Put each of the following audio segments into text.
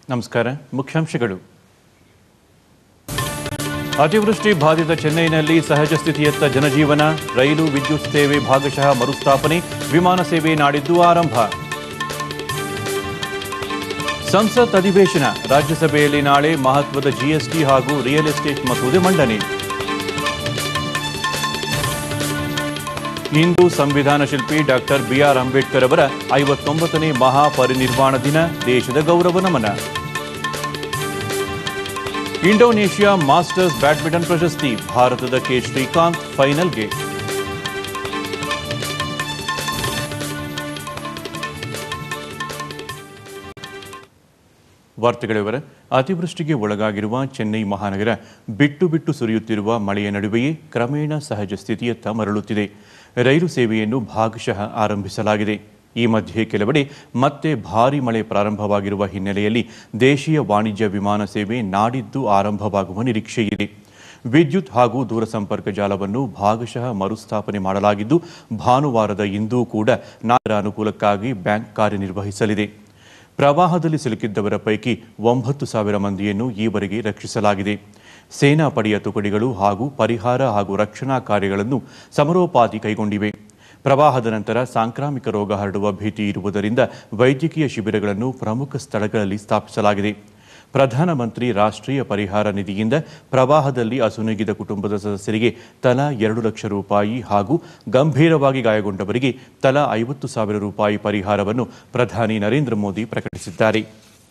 ನಮಸ್ಕಾರ ಮುಖ್ಯಾಂಶಗಳು ಅತಿವೃಷ್ಟಿ ಬಾಧಿತ ಚೆನ್ನೈನಲ್ಲಿ ಸಹಜ ಸ್ಥಿತಿಯತ್ತ ಜನಜೀವನ ರೈಲು ವಿದ್ಯುತ್ ಸೇವೆ ಭಾಗಶಃ ಮರುಸ್ಥಾಪನೆ ವಿಮಾನ ಸೇವೆ ನಾಡಿದ್ದು ಆರಂಭ ಸಂಸತ್ ಅಧಿವೇಶನ ರಾಜ್ಯಸಭೆಯಲ್ಲಿ ನಾಳೆ ಮಹತ್ವದ ಜಿಎಸ್ಟಿ ಹಾಗೂ ರಿಯಲ್ ಎಸ್ಟೇಟ್ ಮಸೂದೆ ಮಂಡನೆ ಇಂದು ಸಂವಿಧಾನ ಶಿಲ್ಪಿ ಡಾಕ್ಟರ್ ಬಿಆರ್ ಅಂಬೇಡ್ಕರ್ ಅವರ ಐವತ್ತೊಂಬತ್ತನೇ ಮಹಾಪರಿನಿರ್ವಾಣ ದಿನ ದೇಶದ ಗೌರವ ನಮನ ಇಂಡೋನೇಷ್ಯಾ ಮಾಸ್ಟರ್ಸ್ ಬ್ಯಾಡ್ಮಿಂಟನ್ ಪ್ರಶಸ್ತಿ ಭಾರತದ ಕೆ ಶ್ರೀಕಾಂತ್ ಫೈನಲ್ಗೆ ವಾರ್ತೆಗಳ ವಿವರ ಅತಿವೃಷ್ಟಿಗೆ ಒಳಗಾಗಿರುವ ಚೆನ್ನೈ ಮಹಾನಗರ ಬಿಟ್ಟು ಬಿಟ್ಟು ಸುರಿಯುತ್ತಿರುವ ಮಳೆಯ ನಡುವೆಯೇ ಕ್ರಮೇಣ ಸಹಜ ಸ್ಥಿತಿಯತ್ತ ಮರಳುತ್ತಿದೆ ರೈಲು ಸೇವೆಯನ್ನು ಭಾಗಶಃ ಆರಂಭಿಸಲಾಗಿದೆ ಈ ಮಧ್ಯೆ ಕೆಲವೆಡೆ ಮತ್ತೆ ಭಾರೀ ಮಳೆ ಪ್ರಾರಂಭವಾಗಿರುವ ಹಿನ್ನೆಲೆಯಲ್ಲಿ ದೇಶೀಯ ವಾಣಿಜ್ಯ ವಿಮಾನ ಸೇವೆ ನಾಡಿದ್ದು ಆರಂಭವಾಗುವ ನಿರೀಕ್ಷೆಯಿದೆ ವಿದ್ಯುತ್ ಹಾಗೂ ದೂರಸಂಪರ್ಕ ಜಾಲವನ್ನು ಭಾಗಶಃ ಮರುಸ್ಥಾಪನೆ ಮಾಡಲಾಗಿದ್ದು ಭಾನುವಾರದ ಇಂದೂ ಕೂಡ ನಾಗರ ಅನುಕೂಲಕ್ಕಾಗಿ ಬ್ಯಾಂಕ್ ಕಾರ್ಯನಿರ್ವಹಿಸಲಿದೆ ಪ್ರವಾಹದಲ್ಲಿ ಸಿಲುಕಿದ್ದವರ ಪೈಕಿ ಒಂಬತ್ತು ಸಾವಿರ ಮಂದಿಯನ್ನು ಈವರೆಗೆ ರಕ್ಷಿಸಲಾಗಿದೆ ಸೇನಾ ಪಡೆಯ ತುಕಡಿಗಳು ಹಾಗೂ ಪರಿಹಾರ ಹಾಗೂ ರಕ್ಷಣಾ ಕಾರ್ಯಗಳನ್ನು ಸಮರೋಪಾದಿ ಕೈಗೊಂಡಿವೆ ಪ್ರವಾಹದ ನಂತರ ಸಾಂಕ್ರಾಮಿಕ ರೋಗ ಹರಡುವ ಭೀತಿ ಇರುವುದರಿಂದ ವೈದ್ಯಕೀಯ ಶಿಬಿರಗಳನ್ನು ಪ್ರಮುಖ ಸ್ಥಳಗಳಲ್ಲಿ ಸ್ಥಾಪಿಸಲಾಗಿದೆ ಪ್ರಧಾನಮಂತ್ರಿ ರಾಷ್ಟ್ರೀಯ ಪರಿಹಾರ ನಿಧಿಯಿಂದ ಪ್ರವಾಹದಲ್ಲಿ ಅಸುನೀಗಿದ ಕುಟುಂಬದ ಸದಸ್ಯರಿಗೆ ತಲಾ ಎರಡು ಲಕ್ಷ ರೂಪಾಯಿ ಹಾಗೂ ಗಂಭೀರವಾಗಿ ಗಾಯಗೊಂಡವರಿಗೆ ತಲಾ ಐವತ್ತು ಸಾವಿರ ರೂಪಾಯಿ ಪರಿಹಾರವನ್ನು ಪ್ರಧಾನಿ ನರೇಂದ್ರ ಮೋದಿ ಪ್ರಕಟಿಸಿದ್ದಾರೆ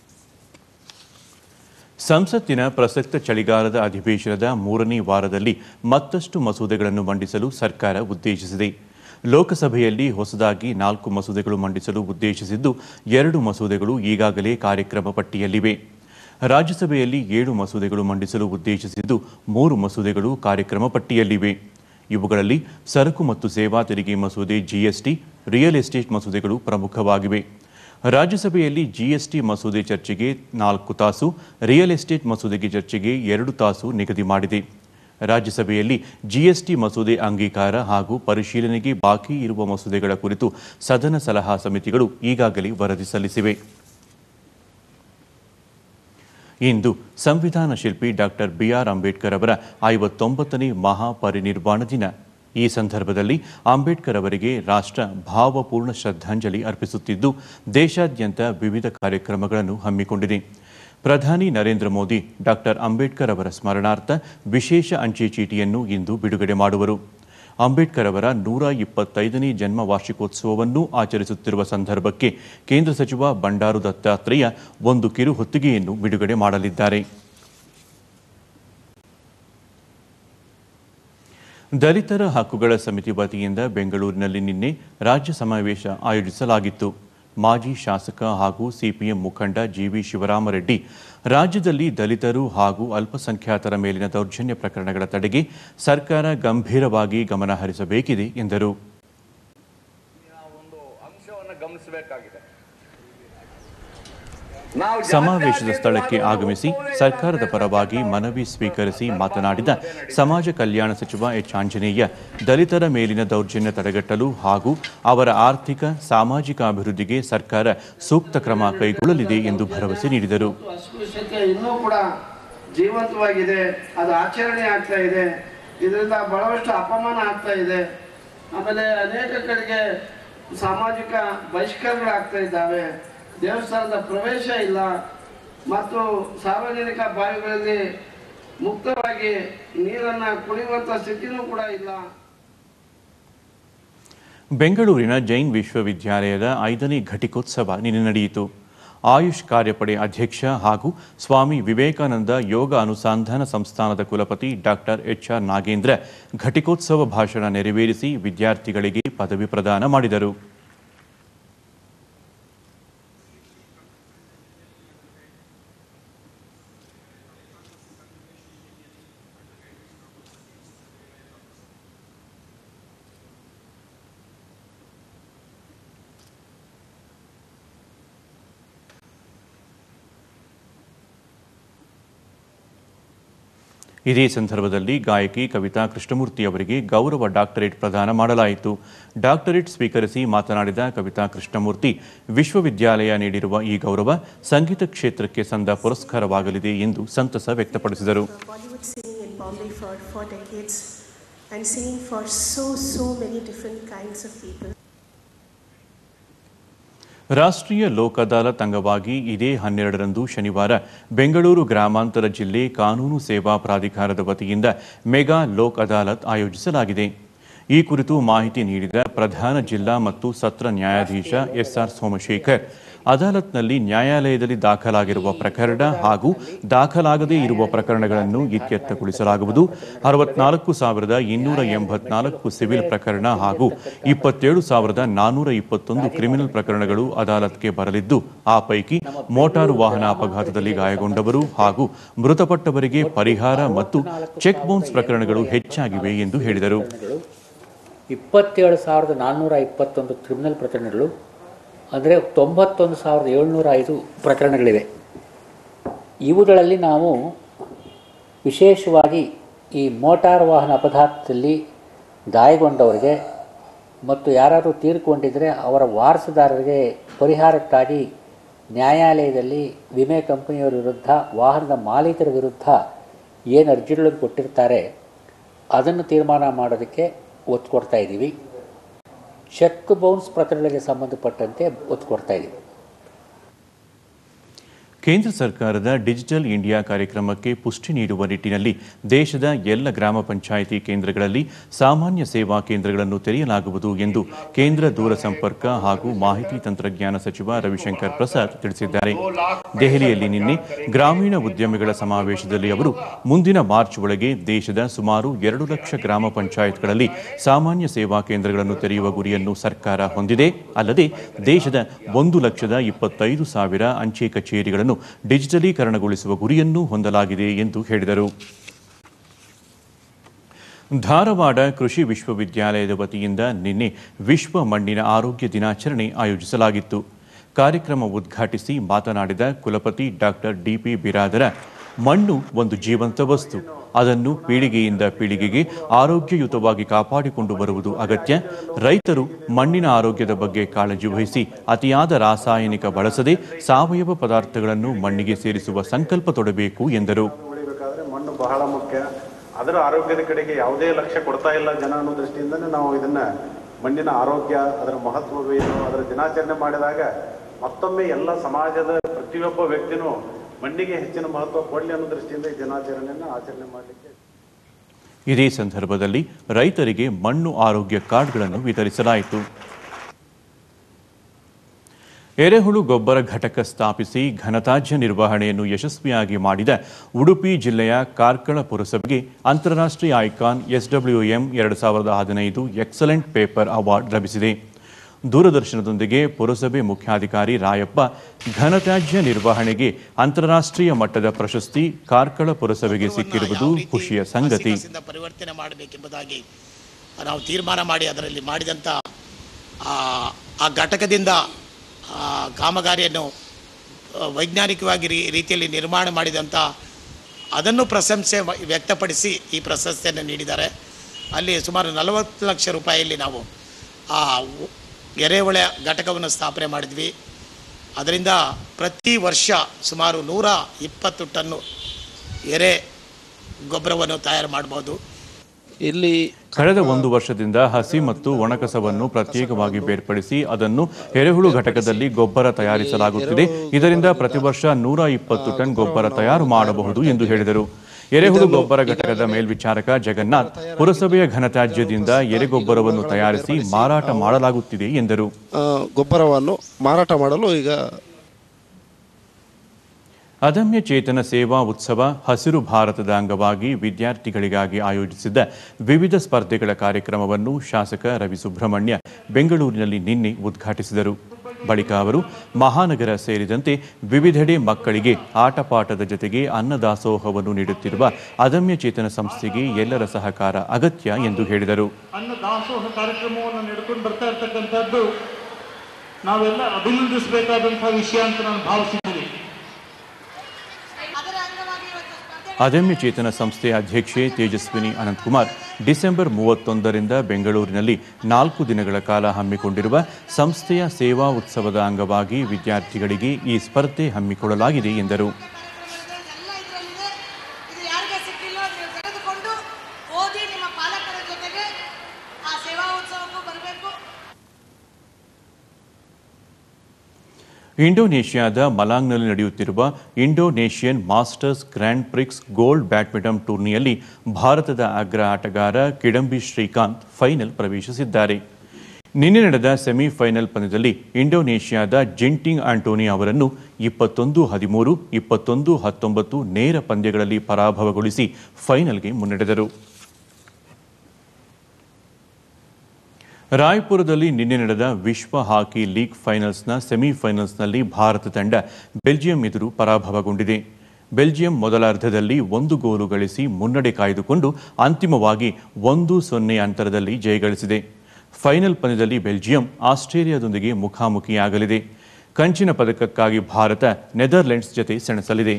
ಸಂಸತ್ತಿನ ಪ್ರಸಕ್ತ ಚಳಿಗಾಲದ ಅಧಿವೇಶನದ ಮೂರನೇ ವಾರದಲ್ಲಿ ಮತ್ತಷ್ಟು ಮಸೂದೆಗಳನ್ನು ಮಂಡಿಸಲು ಸರ್ಕಾರ ಉದ್ದೇಶಿಸಿದೆ ಲೋಕಸಭೆಯಲ್ಲಿ ಹೊಸದಾಗಿ ನಾಲ್ಕು ಮಸೂದೆಗಳು ಮಂಡಿಸಲು ಉದ್ದೇಶಿಸಿದ್ದು ಎರಡು ಮಸೂದೆಗಳು ಈಗಾಗಲೇ ಕಾರ್ಯಕ್ರಮ ಪಟ್ಟಿಯಲ್ಲಿವೆ ರಾಜ್ಯಸಭೆಯಲ್ಲಿ ಏಳು ಮಸೂದೆಗಳು ಮಂಡಿಸಲು ಉದ್ದೇಶಿಸಿದ್ದು ಮೂರು ಮಸೂದೆಗಳು ಕಾರ್ಯಕ್ರಮ ಪಟ್ಟಿಯಲ್ಲಿವೆ ಇವುಗಳಲ್ಲಿ ಸರಕು ಮತ್ತು ಸೇವಾ ತೆರಿಗೆ ಮಸೂದೆ ಜಿಎಸ್ಟಿ ರಿಯಲ್ ಎಸ್ಟೇಟ್ ಮಸೂದೆಗಳು ಪ್ರಮುಖವಾಗಿವೆ ರಾಜ್ಯಸಭೆಯಲ್ಲಿ ಜಿಎಸ್ಟಿ ಮಸೂದೆ ಚರ್ಚೆಗೆ ನಾಲ್ಕು ತಾಸು ರಿಯಲ್ ಎಸ್ಟೇಟ್ ಮಸೂದೆಗೆ ಚರ್ಚೆಗೆ ಎರಡು ತಾಸು ನಿಗದಿ ಮಾಡಿದೆ ರಾಜ್ಯಸಭೆಯಲ್ಲಿ ಜಿಎಸ್ಟಿ ಮಸೂದೆ ಅಂಗೀಕಾರ ಹಾಗೂ ಪರಿಶೀಲನೆಗೆ ಬಾಕಿ ಇರುವ ಮಸೂದೆಗಳ ಕುರಿತು ಸದನ ಸಲಹಾ ಸಮಿತಿಗಳು ಈಗಾಗಲೇ ವರದಿ ಸಲ್ಲಿಸಿವೆ ಇಂದು ಸಂವಿಧಾನ ಶಿಲ್ಪಿ ಡಾಕ್ಟರ್ ಬಿಆರ್ ಅಂಬೇಡ್ಕರ್ ಅವರ ಐವತ್ತೊಂಬತ್ತನೇ ಮಹಾಪರಿನಿರ್ವಾಣ ದಿನ ಈ ಸಂದರ್ಭದಲ್ಲಿ ಅಂಬೇಡ್ಕರ್ ಅವರಿಗೆ ರಾಷ್ಟ್ರ ಭಾವಪೂರ್ಣ ಶ್ರದ್ಧಾಂಜಲಿ ಅರ್ಪಿಸುತ್ತಿದ್ದು ದೇಶಾದ್ಯಂತ ವಿವಿಧ ಕಾರ್ಯಕ್ರಮಗಳನ್ನು ಹಮ್ಮಿಕೊಂಡಿದೆ ಪ್ರಧಾನಿ ನರೇಂದ್ರ ಮೋದಿ ಡಾಕ್ಟರ್ ಅಂಬೇಡ್ಕರ್ ಅವರ ಸ್ಮರಣಾರ್ಥ ವಿಶೇಷ ಅಂಚೆ ಚೀಟಿಯನ್ನು ಇಂದು ಬಿಡುಗಡೆ ಮಾಡುವರು ಅಂಬೇಡ್ಕರ್ ಅವರ ನೂರ ಇಪ್ಪತ್ತೈದನೇ ಜನ್ಮ ವಾರ್ಷಿಕೋತ್ಸವವನ್ನು ಆಚರಿಸುತ್ತಿರುವ ಸಂದರ್ಭಕ್ಕೆ ಕೇಂದ್ರ ಸಚಿವ ಬಂಡಾರು ದತ್ತಾತ್ರೇಯ ಒಂದು ಕಿರು ಹೊತ್ತಿಗೆಯನ್ನು ಬಿಡುಗಡೆ ಮಾಡಲಿದ್ದಾರೆ ದಲಿತರ ಹಕ್ಕುಗಳ ಸಮಿತಿ ವತಿಯಿಂದ ಬೆಂಗಳೂರಿನಲ್ಲಿ ನಿನ್ನೆ ರಾಜ್ಯ ಸಮಾವೇಶ ಆಯೋಜಿಸಲಾಗಿತ್ತು ಮಾಜಿ ಶಾಸಕ ಹಾಗೂ ಸಿಪಿಎಂ ಮುಖಂಡ ಜಿವಿ ಶಿವರಾಮರೆಡ್ಡಿ ರಾಜ್ಯದಲ್ಲಿ ದಲಿತರು ಹಾಗೂ ಅಲ್ಪಸಂಖ್ಯಾತರ ಮೇಲಿನ ದೌರ್ಜನ್ಯ ಪ್ರಕರಣಗಳ ತಡೆಗೆ ಸರ್ಕಾರ ಗಂಭೀರವಾಗಿ ಗಮನ ಹರಿಸಬೇಕಿದೆ ಎಂದರು ಒಂದು ಅಂಶವನ್ನು ಗಮನಿಸಬೇಕಾಗಿದೆ ನಾವು ಸಮಾವೇಶದ ಸ್ಥಳಕ್ಕೆ ಆಗಮಿಸಿ ಸರ್ಕಾರದ ಪರವಾಗಿ ಮನವಿ ಸ್ವೀಕರಿಸಿ ಮಾತನಾಡಿದ ಸಮಾಜ ಕಲ್ಯಾಣ ಸಚಿವ ಎಚ್ ಆಂಜನೇಯ ದಲಿತರ ಮೇಲಿನ ದೌರ್ಜನ್ಯ ತಡೆಗಟ್ಟಲು ಹಾಗೂ ಅವರ ಆರ್ಥಿಕ ಸಾಮಾಜಿಕ ಅಭಿವೃದ್ಧಿಗೆ ಸರ್ಕಾರ ಸೂಕ್ತ ಕ್ರಮ ಕೈಗೊಳ್ಳಲಿದೆ ಎಂದು ಭರವಸೆ ನೀಡಿದರು ಮತ್ತು ಅಸ್ಪೃಶ್ಯತೆ ಇನ್ನೂ ಕೂಡ ಜೀವಂತವಾಗಿದೆ ಅದು ಆಚರಣೆ ಆಗ್ತಾ ಇದೆ ಇದರಿಂದ ಬಹಳಷ್ಟು ಅಪಮಾನ ಆಗ್ತಾ ಇದೆ ಆಮೇಲೆ ಅನೇಕ ಕಡೆಗೆ ಸಾಮಾಜಿಕ ಬಹಿಷ್ಕಾರಗಳಾಗ್ತಾ ಇದ್ದಾವೆ ದೇವಸ್ಥಾನದ ಪ್ರವೇಶ ಇಲ್ಲ ಮತ್ತು ಸಾರ್ವಜನಿಕ ಬಾವಿಗಳಲ್ಲಿ ಮುಕ್ತವಾಗಿ ನೀರನ್ನು ಕುಡಿಯುವಂಥ ಸ್ಥಿತಿನೂ ಕೂಡ ಇಲ್ಲ ಬೆಂಗಳೂರಿನ ಜೈನ್ ವಿಶ್ವವಿದ್ಯಾಲಯದ ಐದನೇ ಘಟಿಕೋತ್ಸವ ನಿನ್ನೆ ನಡೆಯಿತು ಆಯುಷ್ ಕಾರ್ಯಪಡೆ ಅಧ್ಯಕ್ಷ ಹಾಗೂ ಸ್ವಾಮಿ ವಿವೇಕಾನಂದ ಯೋಗ ಅನುಸಂಧಾನ ಸಂಸ್ಥಾನದ ಕುಲಪತಿ ಡಾಕ್ಟರ್ ಎಚ್ ಆರ್ ನಾಗೇಂದ್ರ ಘಟಿಕೋತ್ಸವ ಭಾಷಣ ನೆರವೇರಿಸಿ ವಿದ್ಯಾರ್ಥಿಗಳಿಗೆ ಪದವಿ ಪ್ರದಾನ ಮಾಡಿದರು ಇದೇ ಸಂದರ್ಭದಲ್ಲಿ ಗಾಯಕಿ ಕವಿತಾ ಕೃಷ್ಣಮೂರ್ತಿ ಅವರಿಗೆ ಗೌರವ ಡಾಕ್ಟರೇಟ್ ಪ್ರದಾನ ಮಾಡಲಾಯಿತು ಡಾಕ್ಟರೇಟ್ ಸ್ವೀಕರಿಸಿ ಮಾತನಾಡಿದ ಕವಿತಾ ಕೃಷ್ಣಮೂರ್ತಿ ವಿಶ್ವವಿದ್ಯಾಲಯ ನೀಡಿರುವ ಈ ಗೌರವ ಸಂಗೀತ ಕ್ಷೇತ್ರಕ್ಕೆ ಸಂದ ಪುರಸ್ಕಾರವಾಗಲಿದೆ ಎಂದು ಸಂತಸ ವ್ಯಕ್ತಪಡಿಸಿದರು Bollywood singing in Bombay for four decades and singing for so, so many different kinds of people. ರಾಷ್ಟ್ರೀಯ ಲೋಕ್ ಅದಾಲತ್ ಅಂಗವಾಗಿ ಇದೇ ಹನ್ನೆರಡರಂದು ಶನಿವಾರ ಬೆಂಗಳೂರು ಗ್ರಾಮಾಂತರ ಜಿಲ್ಲೆ ಕಾನೂನು ಸೇವಾ ಪ್ರಾಧಿಕಾರದ ವತಿಯಿಂದ ಮೆಗಾ ಲೋಕ್ ಅದಾಲತ್ ಆಯೋಜಿಸಲಾಗಿದೆ ಈ ಕುರಿತು ಮಾಹಿತಿ ನೀಡಿದ ಪ್ರಧಾನ ಜಿಲ್ಲಾ ಮತ್ತು ಸತ್ರ ನ್ಯಾಯಾಧೀಶ ಎಸ್ಆರ್ ಸೋಮಶೇಖರ್ ಅದಾಲತ್ನಲ್ಲಿ ನ್ಯಾಯಾಲಯದಲ್ಲಿ ದಾಖಲಾಗಿರುವ ಪ್ರಕರಣ ಹಾಗೂ ದಾಖಲಾಗದೇ ಇರುವ ಪ್ರಕರಣಗಳನ್ನು ಇತ್ಯರ್ಥಗೊಳಿಸಲಾಗುವುದು ಅರವತ್ನಾಲ್ಕು ಸಾವಿರದ ಇನ್ನೂರ ಎಂಬತ್ನಾಲ್ಕು ಸಿವಿಲ್ ಪ್ರಕರಣ ಹಾಗೂ ಇಪ್ಪತ್ತೇಳು ಸಾವಿರದ ನಾನ್ನೂರ ಇಪ್ಪತ್ತೊಂದು ಕ್ರಿಮಿನಲ್ ಪ್ರಕರಣಗಳು ಅದಾಲತ್ಗೆ ಬರಲಿದ್ದು ಆ ಪೈಕಿ ಮೋಟಾರು ವಾಹನ ಅಪಘಾತದಲ್ಲಿ ಗಾಯಗೊಂಡವರು ಹಾಗೂ ಮೃತಪಟ್ಟವರಿಗೆ ಪರಿಹಾರ ಮತ್ತು ಚೆಕ್ ಬೌನ್ಸ್ ಪ್ರಕರಣಗಳು ಹೆಚ್ಚಾಗಿವೆ ಎಂದು ಹೇಳಿದರು ಇಪ್ಪತ್ತೇಳು ಸಾವಿರದ ನಾನ್ನೂರ ಇಪ್ಪತ್ತೊಂದು ಕ್ರಿಮಿನಲ್ ಪ್ರಕರಣಗಳು ಅಂದರೆ ತೊಂಬತ್ತೊಂದು ಸಾವಿರದ ಏಳ್ನೂರ ಐದು ಪ್ರಕರಣಗಳಿವೆ ಇವುಗಳಲ್ಲಿ ನಾವು ವಿಶೇಷವಾಗಿ ಈ ಮೋಟಾರ್ ವಾಹನ ಅಪಘಾತದಲ್ಲಿ ಗಾಯಗೊಂಡವರಿಗೆ ಮತ್ತು ಯಾರಾದರೂ ತೀರ್ಕೊಂಡಿದ್ದರೆ ಅವರ ವಾರಸುದಾರರಿಗೆ ಪರಿಹಾರಕ್ಕಾಗಿ ನ್ಯಾಯಾಲಯದಲ್ಲಿ ವಿಮೆ ಕಂಪನಿಯವರ ವಿರುದ್ಧ ವಾಹನದ ಮಾಲೀಕರ ವಿರುದ್ಧ ಏನು ಅರ್ಜಿಗಳನ್ನು ಕೊಟ್ಟಿರ್ತಾರೆ ಅದನ್ನು ತೀರ್ಮಾನ ಮಾಡೋದಕ್ಕೆ ಒತ್ತು ಕೊಡ್ತಾ ಇದ್ದೀವಿ ಚೆಕ್ ಬೌನ್ಸ್ ಪ್ರಕರಣಗಳಿಗೆ ಸಂಬಂಧಪಟ್ಟಂತೆ ಒತ್ತು ಕೊಡ್ತಾ ಇದ್ದೀವಿ ಕೇಂದ್ರ ಸರ್ಕಾರದ ಡಿಜಿಟಲ್ ಇಂಡಿಯಾ ಕಾರ್ಯಕ್ರಮಕ್ಕೆ ಪುಷ್ಟಿ ನೀಡುವ ನಿಟ್ಟಿನಲ್ಲಿ ದೇಶದ ಎಲ್ಲ ಗ್ರಾಮ ಪಂಚಾಯಿತಿ ಕೇಂದ್ರಗಳಲ್ಲಿ ಸಾಮಾನ್ಯ ಸೇವಾ ಕೇಂದ್ರಗಳನ್ನು ತೆರೆಯಲಾಗುವುದು ಎಂದು ಕೇಂದ್ರ ದೂರಸಂಪರ್ಕ ಹಾಗೂ ಮಾಹಿತಿ ತಂತ್ರಜ್ಞಾನ ಸಚಿವ ರವಿಶಂಕರ್ ಪ್ರಸಾದ್ ತಿಳಿಸಿದ್ದಾರೆ ದೆಹಲಿಯಲ್ಲಿ ನಿನ್ನೆ ಗ್ರಾಮೀಣ ಉದ್ಯಮಿಗಳ ಸಮಾವೇಶದಲ್ಲಿ ಅವರು ಮುಂದಿನ ಮಾರ್ಚ್ ಒಳಗೆ ದೇಶದ ಸುಮಾರು ಎರಡು ಲಕ್ಷ ಗ್ರಾಮ ಪಂಚಾಯತ್ಗಳಲ್ಲಿ ಸಾಮಾನ್ಯ ಸೇವಾ ಕೇಂದ್ರಗಳನ್ನು ತೆರೆಯುವ ಗುರಿಯನ್ನು ಸರ್ಕಾರ ಹೊಂದಿದೆ ಅಲ್ಲದೆ ದೇಶದ ಒಂದು ಲಕ್ಷದ ಇಪ್ಪತ್ತೈದು ಸಾವಿರ ಅಂಚೆ ಕಚೇರಿಗಳನ್ನು ಡಿಜಿಟಲೀಕರಣಗೊಳಿಸುವ ಗುರಿಯನ್ನೂ ಹೊಂದಲಾಗಿದೆ ಎಂದು ಹೇಳಿದರು ಧಾರವಾಡ ಕೃಷಿ ವಿಶ್ವವಿದ್ಯಾಲಯದ ವತಿಯಿಂದ ನಿನ್ನೆ ವಿಶ್ವ ಮಣ್ಣಿನ ಆರೋಗ್ಯ ದಿನಾಚರಣೆ ಆಯೋಜಿಸಲಾಗಿತ್ತು ಕಾರ್ಯಕ್ರಮ ಉದ್ಘಾಟಿಸಿ ಮಾತನಾಡಿದ ಕುಲಪತಿ ಡಾಕ್ಟರ್ ಡಿಪಿ ಬಿರಾದರ ಮಣ್ಣು ಒಂದು ಜೀವಂತ ವಸ್ತು ಅದನ್ನು ಪೀಳಿಗೆಯಿಂದ ಪೀಳಿಗೆಗೆ ಆರೋಗ್ಯಯುತವಾಗಿ ಕಾಪಾಡಿಕೊಂಡು ಬರುವುದು ಅಗತ್ಯ ರೈತರು ಮಣ್ಣಿನ ಆರೋಗ್ಯದ ಬಗ್ಗೆ ಕಾಳಜಿ ವಹಿಸಿ ಅತಿಯಾದ ರಾಸಾಯನಿಕ ಬಳಸದೆ ಸಾವಯವ ಪದಾರ್ಥಗಳನ್ನು ಮಣ್ಣಿಗೆ ಸೇರಿಸುವ ಸಂಕಲ್ಪ ತೊಡಬೇಕು ಎಂದರು ಉಳಿಬೇಕಾದ್ರೆ ಮಣ್ಣು ಬಹಳ ಮುಖ್ಯ ಅದರ ಆರೋಗ್ಯದ ಕಡೆಗೆ ಯಾವುದೇ ಲಕ್ಷ್ಯ ಕೊಡ್ತಾ ಇಲ್ಲ ಜನ ಅನ್ನೋ ದೃಷ್ಟಿಯಿಂದನೇ ನಾವು ಇದನ್ನ ಮಣ್ಣಿನ ಆರೋಗ್ಯ ಅದರ ಮಹತ್ವವೇನು ಅದರ ದಿನಾಚರಣೆ ಮಾಡಿದಾಗ ಮತ್ತೊಮ್ಮೆ ಎಲ್ಲ ಸಮಾಜದ ಪ್ರತಿಯೊಬ್ಬ ವ್ಯಕ್ತಿನೂ ಮಣ್ಣಿಗೆ ಹೆಚ್ಚಿನ ಮಹತ್ವ ಕೊಡಲಿ ಅನ್ನೋ ದೃಷ್ಟಿಯಿಂದ ಈ ದಿನಾಚರಣೆಯನ್ನು ಆಚರಣೆ ಮಾಡಲಿಕ್ಕೆ ಇದೇ ಸಂದರ್ಭದಲ್ಲಿ ರೈತರಿಗೆ ಮಣ್ಣು ಆರೋಗ್ಯ ಕಾರ್ಡ್ಗಳನ್ನು ವಿತರಿಸಲಾಯಿತು ಎರೆಹುಳು ಗೊಬ್ಬರ ಘಟಕ ಸ್ಥಾಪಿಸಿ ಘನತ್ಯಾಜ್ಯ ನಿರ್ವಹಣೆಯನ್ನು ಯಶಸ್ವಿಯಾಗಿ ಮಾಡಿದ ಉಡುಪಿ ಜಿಲ್ಲೆಯ ಕಾರ್ಕಳ ಪುರಸಭೆಗೆ ಅಂತಾರಾಷ್ಟ್ರೀಯ ಐಕಾನ್ ಎಸ್ಡಬ್ಲ್ಯೂಎಂ ಎರಡು ಸಾವಿರದ ಹದಿನೈದು ಎಕ್ಸಲೆಂಟ್ ಪೇಪರ್ ಅವಾರ್ಡ್ ಲಭಿಸಿದೆ ದೂರದರ್ಶನದೊಂದಿಗೆ ಪುರಸಭೆ ಮುಖ್ಯಾಧಿಕಾರಿ ರಾಯಪ್ಪ ಘನತ್ಯಾಜ್ಯ ನಿರ್ವಹಣೆಗೆ ಅಂತಾರಾಷ್ಟ್ರೀಯ ಮಟ್ಟದ ಪ್ರಶಸ್ತಿ ಕಾರ್ಕಳ ಪುರಸಭೆಗೆ ಸಿಕ್ಕಿರುವುದು ಖುಷಿಯ ಸಂಗತಿ ಹಸಿಕಸಿಂದ ಪರಿವರ್ತನೆ ಮಾಡಬೇಕೆಂಬುದಾಗಿ ನಾವು ತೀರ್ಮಾನ ಮಾಡಿ ಅದರಲ್ಲಿ ಮಾಡಿದಂಥ ಆ ಆ ಘಟಕದಿಂದ ಆ ಕಾಮಗಾರಿಯನ್ನು ಆ, ವೈಜ್ಞಾನಿಕವಾಗಿ ರೀ ರೀತಿಯಲ್ಲಿ ನಿರ್ಮಾಣ ಮಾಡಿದಂಥ ಅದನ್ನು ಪ್ರಶಂಸೆ ವ- ವ್ಯಕ್ತಪಡಿಸಿ ಈ ಪ್ರಶಸ್ತಿಯನ್ನು ನೀಡಿದ್ದಾರೆ ಅಲ್ಲಿ ಸುಮಾರು ನಲವತ್ತು ಲಕ್ಷ ರೂಪಾಯಿಯಲ್ಲಿ ನಾವು ಆ ಉ- ಎರೆಹುಳ ಘಟಕವನ್ನು ಸ್ಥಾಪನೆ ಮಾಡಿದ್ವಿ ಅದರಿಂದ ಪ್ರತಿ ವರ್ಷ ಸುಮಾರು ನೂರ ಇಪ್ಪತ್ತು ಟನ್ನು ಎರೆ ಗೊಬ್ಬರವನ್ನು ತಯಾರು ಮಾಡ್ಬೋದು ಇಲ್ಲಿ ಕಳೆದ ಒಂದು ವರ್ಷದಿಂದ ಹಸಿ ಮತ್ತು ಒಣಕಸವನ್ನು ಪ್ರತ್ಯೇಕವಾಗಿ ಬೇರ್ಪಡಿಸಿ ಅದನ್ನು ಎರೆಹುಳು ಘಟಕದಲ್ಲಿ ಗೊಬ್ಬರ ತಯಾರಿಸಲಾಗುತ್ತಿದೆ ಇದರಿಂದ ಪ್ರತಿ ವರ್ಷ ನೂರ ಇಪ್ಪತ್ತು ಟನ್ ಗೊಬ್ಬರ ತಯಾರು ಮಾಡಬಹುದು ಎಂದು ಹೇಳಿದರು ಎರೆಹುಳು ಗೊಬ್ಬರ ಘಟಕದ ಮೇಲ್ವಿಚಾರಕ ಜಗನ್ನಾಥ್ ಪುರಸಭೆಯ ಘನತ್ಯಾಜ್ಯದಿಂದ ಎರೆಗೊಬ್ಬರವನ್ನು ತಯಾರಿಸಿ ಮಾರಾಟ ಮಾಡಲಾಗುತ್ತಿದೆ ಎಂದರು ಆ, ಗೊಬ್ಬರವನ್ನು ಮಾರಾಟ ಮಾಡಲು ಈಗ ಅದಮ್ಯ ಚೇತನ ಸೇವಾ ಉತ್ಸವ ಹಸಿರು ಭಾರತದ ಅಂಗವಾಗಿ ವಿದ್ಯಾರ್ಥಿಗಳಿಗಾಗಿ ಆಯೋಜಿಸಿದ್ದ ವಿವಿಧ ಸ್ಪರ್ಧೆಗಳ ಕಾರ್ಯಕ್ರಮವನ್ನು ಶಾಸಕ ರವಿ ಸುಬ್ರಹ್ಮಣ್ಯ ಬೆಂಗಳೂರಿನಲ್ಲಿ ನಿನ್ನೆ ಉದ್ಘಾಟಿಸಿದರು ಬಳಿಕ ಅವರು ಮಹಾನಗರ ಸೇರಿದಂತೆ ವಿವಿಧೆಡೆ ಮಕ್ಕಳಿಗೆ ಆಟಪಾಠದ ಜೊತೆಗೆ ಅನ್ನದಾಸೋಹವನ್ನು ನೀಡುತ್ತಿರುವ ಅದಮ್ಯ ಚೇತನ ಸಂಸ್ಥೆಗೆ ಎಲ್ಲರ ಸಹಕಾರ ಅಗತ್ಯ ಎಂದು ಹೇಳಿದರು ಅನ್ನ ದಾಸೋಹ ಕಾರ್ಯಕ್ರಮವನ್ನು ನಡೆಕೊಂಡು ಬರ್ತಾ ಇರ್ತಕ್ಕಂಥದ್ದು ನಾವೆಲ್ಲ ಅಭಿನಂದಿಸಬೇಕಾದಂತಹ ವಿಷಯ ಅಂತ ನಾನು ಭಾವಿಸಿದ್ದೀನಿ ಅದರ ಅಂಗವಾಗಿ ಇವತ್ತು ಸ್ಪರ್ಧೆಗಳು ಅದಮ್ಯ ಚೇತನ ಸಂಸ್ಥೆ ಅಧ್ಯಕ್ಷೆ ತೇಜಸ್ವಿನಿ ಅನಂತಕುಮಾರ್ ಡಿಸೆಂಬರ್ ಮೂವತ್ತೊಂದರಿಂದ ಬೆಂಗಳೂರಿನಲ್ಲಿ ನಾಲ್ಕು ದಿನಗಳ ಕಾಲ ಹಮ್ಮಿಕೊಂಡಿರುವ ಸಂಸ್ಥೆಯ ಸೇವಾ ಉತ್ಸವದ ಅಂಗವಾಗಿ ವಿದ್ಯಾರ್ಥಿಗಳಿಗೆ ಈ ಸ್ಪರ್ಧೆ ಹಮ್ಮಿಕೊಳ್ಳಲಾಗಿದೆ ಎಂದರು ಎಲ್ಲ ಇದರಲ್ಲಿದೆ ಇದು ಯಾರಿಗೆ ಸಿಕ್ಕಿಲ್ಲ ನೀವು ತೆಗೆದುಕೊಂಡು ಓದಿ ನಿಮ್ಮ ಪಾಲಕರ ಜೊತೆಗೆ ಆ ಸೇವಾ ಉತ್ಸವಕ್ಕೂ ಬರಬೇಕು ಇಂಡೋನೇಷ್ಯಾದ ಮಲಾಂಗ್ನಲ್ಲಿ ನಡೆಯುತ್ತಿರುವ Indonesian masters grand prix gold badminton ಟೂರ್ನಿಯಲ್ಲಿ ಭಾರತದ ಅಗ್ರ ಆಟಗಾರ ಕಿಡಂಬಿ ಶ್ರೀಕಾಂತ್ ಫೈನಲ್ ಪ್ರವೇಶಿಸಿದ್ದಾರೆ ನಿನ್ನೆ ನಡೆದ ಸೆಮಿಫೈನಲ್ ಪಂದ್ಯದಲ್ಲಿ ಇಂಡೋನೇಷ್ಯಾದ ಜಿಂಟಿಂಗ್ ಆಂಟೋನಿ ಅವರನ್ನು ಇಪ್ಪತ್ತೊಂದು ಹದಿಮೂರು ಇಪ್ಪತ್ತೊಂದು ಹತ್ತೊಂಬತ್ತು ನೇರ ಪಂದ್ಯಗಳಲ್ಲಿ ಪರಾಭವಗೊಳಿಸಿ ಫೈನಲ್ಗೆ ಮುನ್ನಡೆದರು ರಾಯ್ಪುರದಲ್ಲಿ ನಿನ್ನೆ ನಡೆದ ವಿಶ್ವ ಹಾಕಿ ಲೀಗ್ ಫೈನಲ್ಸ್ನ ಸೆಮಿಫೈನಲ್ಸ್ನಲ್ಲಿ ಭಾರತ ತಂಡ ಬೆಲ್ಜಿಯಂ ಎದುರು ಪರಾಭವಗೊಂಡಿದೆ ಬೆಲ್ಜಿಯಂ ಮೊದಲ ಅರ್ಧದಲ್ಲಿ ಒಂದು ಗೋಲು ಗಳಿಸಿ ಮುನ್ನಡೆ ಕಾಯ್ದುಕೊಂಡು ಅಂತಿಮವಾಗಿ ಒಂದು ಸೊನ್ನೆ ಅಂತರದಲ್ಲಿ ಜಯಗಳಿಸಿದೆ ಫೈನಲ್ ಪಂದ್ಯದಲ್ಲಿ ಬೆಲ್ಜಿಯಂ ಆಸ್ಟ್ರೇಲಿಯಾದೊಂದಿಗೆ ಮುಖಾಮುಖಿಯಾಗಲಿದೆ ಕಂಚಿನ ಪದಕಕ್ಕಾಗಿ ಭಾರತ ನೆದರ್ಲೆಂಡ್ಸ್ ಜೊತೆ ಸೆಣಸಲಿದೆ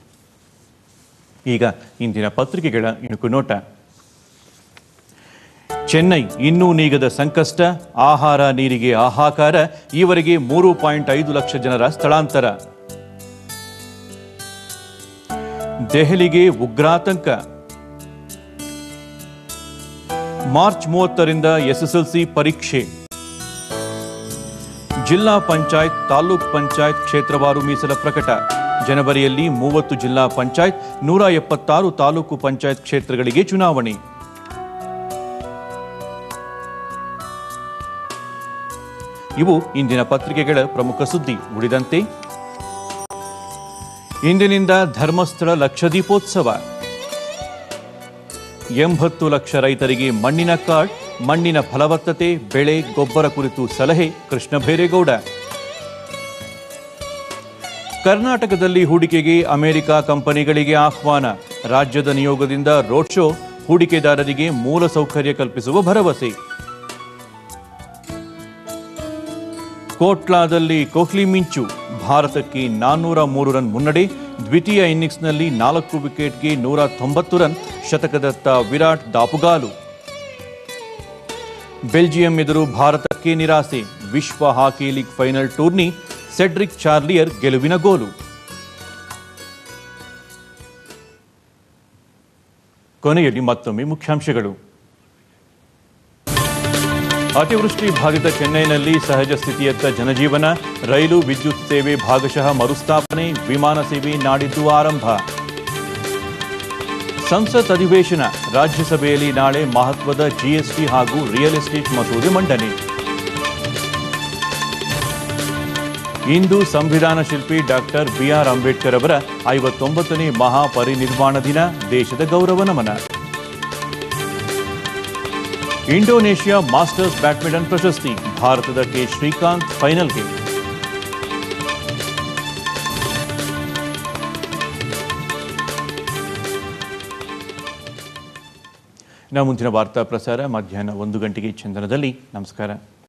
ಈಗ ಇಂದಿನ ಪತ್ರಿಕೆಗಳ ಇಣುಕು ನೋಟ ಚೆನ್ನೈ ಇನ್ನೂ ನೀಗದ ಸಂಕಷ್ಟ ಆಹಾರ ನೀರಿಗೆ ಹಾಹಾಕಾರ ಈವರೆಗೆ ಮೂರು ಪಾಯಿಂಟ್ ಐದು ಲಕ್ಷ ಜನರ ಸ್ಥಳಾಂತರ ದೆಹಲಿಗೆ ಉಗ್ರಾತಂಕ ಮಾರ್ಚ್ ಮೂವತ್ತರಿಂದ ಎಸ್ಎಸ್ಎಲ್ಸಿ ಪರೀಕ್ಷೆ ಜಿಲ್ಲಾ ಪಂಚಾಯತ್ ತಾಲೂಕ್ ಪಂಚಾಯತ್ ಕ್ಷೇತ್ರವಾರು ಮೀಸಲ ಪ್ರಕಟ ಜನವರಿಯಲ್ಲಿ ಮೂವತ್ತು ಜಿಲ್ಲಾ ಪಂಚಾಯತ್ ನೂರ ಎಪ್ಪತ್ತಾರು ತಾಲೂಕು ಪಂಚಾಯತ್ ಕ್ಷೇತ್ರಗಳಿಗೆ ಚುನಾವಣೆ ಇವು ಇಂದಿನ ಪತ್ರಿಕೆಗಳ ಪ್ರಮುಖ ಸುದ್ದಿ ಉಳಿದಂತೆ ಇಂದಿನಿಂದ ಧರ್ಮಸ್ಥಳ ಲಕ್ಷದೀಪೋತ್ಸವ ಎಂಬತ್ತು ಲಕ್ಷ ರೈತರಿಗೆ ಮಣ್ಣಿನ ಕಾರ್ಡ್ ಮಣ್ಣಿನ ಫಲವತ್ತತೆ ಬೆಳೆ ಗೊಬ್ಬರ ಕುರಿತು ಸಲಹೆ ಕೃಷ್ಣ ಭೈರೇಗೌಡ ಕರ್ನಾಟಕದಲ್ಲಿ ಹೂಡಿಕೆಗೆ ಅಮೆರಿಕ ಕಂಪನಿಗಳಿಗೆ ಆಹ್ವಾನ ರಾಜ್ಯದ ನಿಯೋಗದಿಂದ ರೋಡ್ ಶೋ ಹೂಡಿಕೆದಾರರಿಗೆ ಮೂಲ ಸೌಕರ್ಯ ಕಲ್ಪಿಸುವ ಭರವಸೆ ಕೋಟ್ಲಾದಲ್ಲಿ ಕೊಹ್ಲಿ ಮಿಂಚು ಭಾರತಕ್ಕೆ ನಾನ್ನೂರ ಮೂರು ರನ್ ಮುನ್ನಡೆ ದ್ವಿತೀಯ ಇನ್ನಿಂಗ್ಸ್ನಲ್ಲಿ ನಾಲ್ಕು ವಿಕೆಟ್ಗೆ ನೂರ ತೊಂಬತ್ತು ರನ್ ಶತಕದತ್ತ ವಿರಾಟ್ ದಾಪುಗಾಲು ಬೆಲ್ಜಿಯಂ ಎದುರು ಭಾರತಕ್ಕೆ ನಿರಾಸೆ ವಿಶ್ವ ಹಾಕಿ ಲೀಗ್ ಫೈನಲ್ ಟೂರ್ನಿ ಸೆಡ್ರಿಕ್ ಚಾರ್ಲಿಯರ್ ಗೆಲುವಿನ ಗೋಲು ಕೊನೆಯಲ್ಲಿ ಮತ್ತೊಮ್ಮೆ ಮುಖ್ಯಾಂಶಗಳು ಅತಿವೃಷ್ಟಿ ಬಾಧಿತ ಚೆನ್ನೈನಲ್ಲಿ ಸಹಜ ಸ್ಥಿತಿಯತ್ತ ಜನಜೀವನ ರೈಲು ವಿದ್ಯುತ್ ಸೇವೆ ಭಾಗಶಃ ಮರುಸ್ಥಾಪನೆ ವಿಮಾನ ಸೇವೆ ನಾಡಿದ್ದು ಆರಂಭ ಸಂಸತ್ ಅಧಿವೇಶನ ರಾಜ್ಯಸಭೆಯಲ್ಲಿ ನಾಳೆ ಮಹತ್ವದ ಜಿಎಸ್ಟಿ ಹಾಗೂ ರಿಯಲ್ ಎಸ್ಟೇಟ್ ಮಸೂದೆ ಮಂಡನೆ ಇಂದು ಸಂವಿಧಾನ ಶಿಲ್ಪಿ ಡಾಕ್ಟರ್ ಬಿಆರ್ ಅಂಬೇಡ್ಕರ್ ಅವರ ಐವತ್ತೊಂಬತ್ತನೇ ಮಹಾಪರಿನಿರ್ವಾಣ ದಿನ ದೇಶದ ಗೌರವ ನಮನ ಇಂಡೋನೇಷ್ಯಾ ಮಾಸ್ಟರ್ಸ್ ಬ್ಯಾಡ್ಮಿಂಟನ್ ಪ್ರಶಸ್ತಿ ಭಾರತದ ಕೆ ಶ್ರೀಕಾಂತ್ ಫೈನಲ್ಗೆ ನಮ್ಮ ಮುಂದಿನ ವಾರ್ತಾ ಪ್ರಸಾರ ಮಧ್ಯಾಹ್ನ ಒಂದು ಗಂಟೆಗೆ ಚಂದನದಲ್ಲಿ ನಮಸ್ಕಾರ